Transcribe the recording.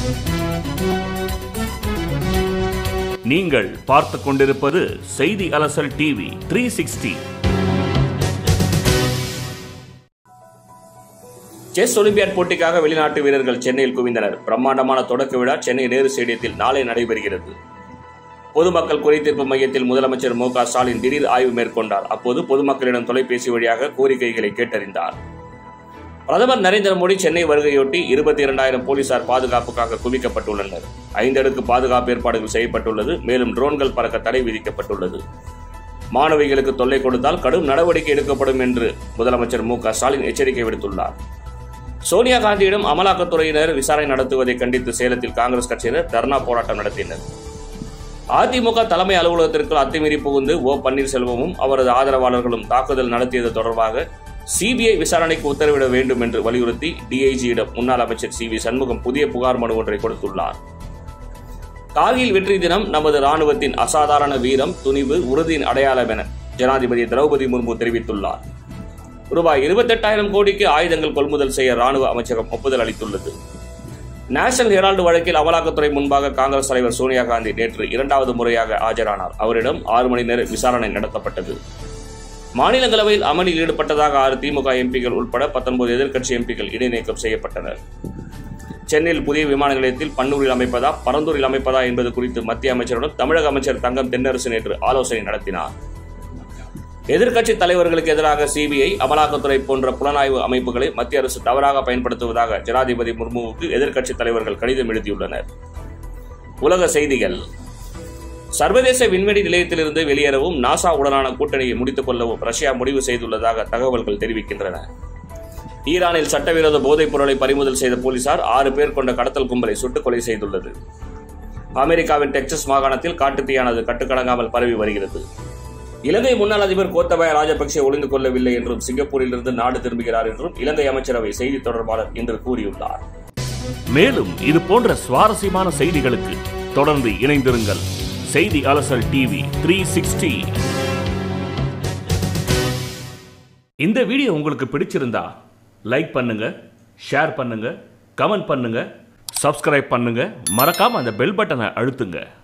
நீங்கள் பார்த்துக் கொண்டிருப்பது Seithi Alasal TV three sixty chess olympiad போட்டிக்காக வெளிநாட்டு வீரர்கள் சென்னையில் குவிந்தனர் பிரம்மாண்டமான தொடக்க விழா சென்னை நேரு ஸ்டேடியத்தில் நாளை நடைபெறுகிறது பொதுமக்கள் குறைதீர்ப்பு மையத்தில் முதலமைச்சர் மு க ஸ்டாலின் திடீர் ஆய்வு மேற்கொண்டார் அப்போது பொதுமக்களிடம் தொலைபேசி வழியாக கோரிக்கைகளை கேட்டறிந்தார் பிரதமர் நரேந்திர மோடி சென்னை வருகையொட்டி இருபத்தி இரண்டாயிரம் போலீசார் பாதுகாப்புக்காக குவிக்கப்பட்டுள்ளனர் ஐந்தடுக்கு பாதுகாப்பு ஏற்பாடுகள் செய்யப்பட்டுள்ளது மேலும் ட்ரோன்கள் பறக்க தடை விதிக்கப்பட்டுள்ளது மாணவிகளுக்கு தொல்லை கொடுத்தால் கடும் நடவடிக்கை எடுக்கப்படும் என்று முதலமைச்சர் மு க ஸ்டாலின் எச்சரிக்கை விடுத்துள்ளார் சோனியா காந்தியிடம் அமலாக்கத்துறையினர் விசாரணை நடத்துவதை கண்டித்து சேலத்தில் காங்கிரஸ் கட்சியினர் தர்ணா போராட்டம் நடத்தினர் அதிமுக தலைமை அலுவலகத்திற்கு அத்துமீறி புகுந்து ஓ பன்னீர்செல்வமும் அவரது ஆதரவாளர்களும் தாக்குதல் நடத்தியது தொடர்பாக சிபிஐ விசாரணைக்கு உத்தரவிட வேண்டும் என்று வலியுறுத்தி டிஐஜியிடம் முன்னாள் அமைச்சர் சி வி சண்முகம் புதிய புகார் மனு ஒன்றை கொடுத்துள்ளார் கார்கில் வெற்றி தினம் நமது ராணுவத்தின் அசாதாரண வீரம் துணிவு உறுதியின் அடையாளம் என ஜனாதிபதி திரௌபதி முர்மு தெரிவித்துள்ளார் ரூபாய் இருபத்தெட்டாயிரம் கோடிக்கு ஆயுதங்கள் கொள்முதல் செய்ய ராணுவ அமைச்சகம் ஒப்புதல் அளித்துள்ளது நேஷனல் ஹெரால்டு வழக்கில் அமலாக்கத்துறை முன்பாக காங்கிரஸ் தலைவர் சோனியா காந்தி நேற்று இரண்டாவது முறையாக ஆஜரானார் அவரிடம் ஆறு மணி நேர விசாரணை நடத்தப்பட்டது மாநிலங்களவையில் அமளியில் ஈடுபட்டதாக ஆறு திமுக எம்பிகள் உட்பட பத்தொன்பது எதிர்க்கட்சி எம்பிகள் இடைநீக்கம் செய்யப்பட்டனர் சென்னையில் புதிய விமான நிலையத்தில் பன்னூரில் அமைப்பதா பரந்தூரில் அமைப்பதா என்பது குறித்து மத்திய அமைச்சருடன் தமிழக அமைச்சர் தங்கம் தென்னரசு நேற்று ஆலோசனை நடத்தினார் எதிர்க்கட்சி தலைவர்களுக்கு எதிராக சிபிஐ அமலாக்கத்துறை போன்ற புலனாய்வு அமைப்புகளை மத்திய அரசு தவறாக பயன்படுத்துவதாக ஜனாதிபதி முர்முவுக்கு எதிர்க்கட்சி தலைவர்கள் கடிதம் எழுதியுள்ளனர் உலக செய்திகள் சர்வதேச விண்வெளி நிலையத்திலிருந்து வெளியேறவும் நாசா உடனான கூட்டணியை முடித்துக் கொள்ளவும் ரஷ்யா முடிவு செய்துள்ளதாக தகவல்கள் தெரிவிக்கின்றன ஈரானில் சட்டவிரோத போதைப் பொருளை பறிமுதல் செய்த போலீசார் ஆறு பேர் கொண்ட கடத்தல் கும்பலை சுட்டுக் கொலை செய்துள்ளது அமெரிக்காவின் டெக்சஸ் மாகாணத்தில் காட்டுத்தீயானது கட்டுக்கடங்காமல் பரவி வருகிறது இலங்கை முன்னாள் அதிபர் கோத்தபய ராஜபக்சே ஒளிந்து கொள்ளவில்லை என்றும் சிங்கப்பூரிலிருந்து நாடு திரும்புகிறார் என்றும் இலங்கை அமைச்சரவை செய்தி தொடர்பாளர் இன்று கூறியுள்ளார் மேலும் இது போன்ற சுவாரஸ்யமான செய்திகளுக்கு தொடர்ந்து இணைந்திருங்கள் Seithi Alasal TV three sixty இந்த வீடியோ உங்களுக்கு பிடிச்சிருந்தா லைக் பண்ணுங்க ஷேர் பண்ணுங்க கமெண்ட் பண்ணுங்க சப்ஸ்கிரைப் பண்ணுங்க மறக்காம அந்த பெல் பட்டனை அழுத்துங்க